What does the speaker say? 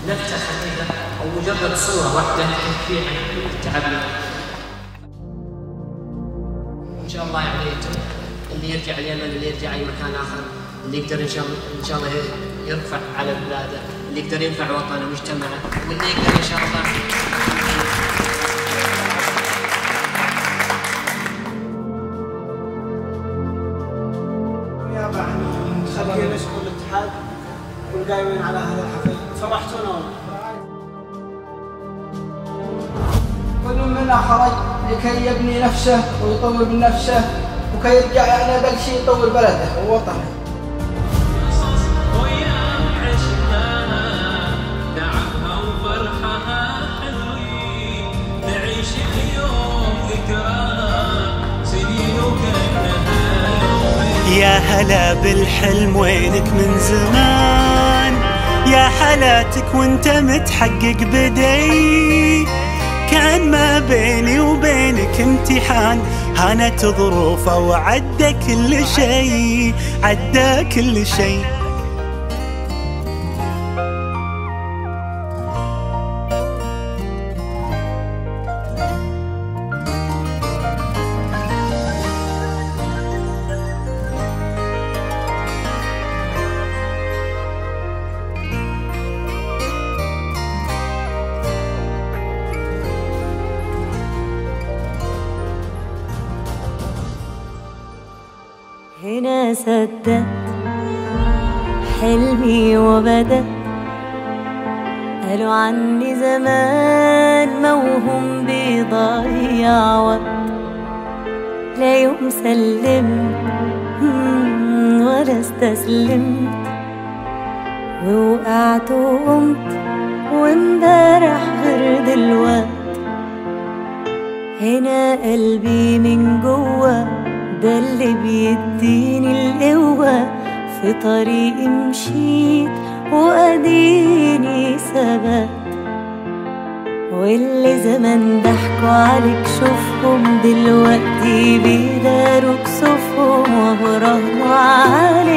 نكته خفيفه او مجرد صوره واحده تكفي عن التعب ان شاء الله يعني اللي يرجع اليمن اللي يرجع اي مكان اخر اللي يقدر ان شاء الله ان شاء الله يرفع على بلاده اللي يقدر ينفع وطنه ومجتمعه واللي يقدر ان شاء الله نيابه عن خلينا نشكر الاتحاد والقايمين على هذا الحفل فرحتونا والله كل منا خرج لكي يبني نفسه ويطور من نفسه وكي يرجع يعني اقل شيء يطور بلده ووطنه. وياك عشناها تعبها وفرحها حلوين نعيش اليوم ذكراها سنين وكأنها يومين يا هلا بالحلم وينك من زمان يا حالاتك وانت متحقق بدي كان ما بيني وبينك امتحان هانت ظروفه وعدى كل شيء عدى كل شيء هنا سدت حلمي وبدأ قالوا عني زمان موهوم بيضيع وقت لا يوم سلمت مم، ولا استسلمت ووقعت وقمت وامبارح غير دلوقت هنا قلبي من جوا ده اللي بيديني القوة في طريقي مشيت وأديني ثبات واللي زمان ضحكوا عليك شوفهم دلوقتي بيداروا كسوفهم وبراهنوا عليك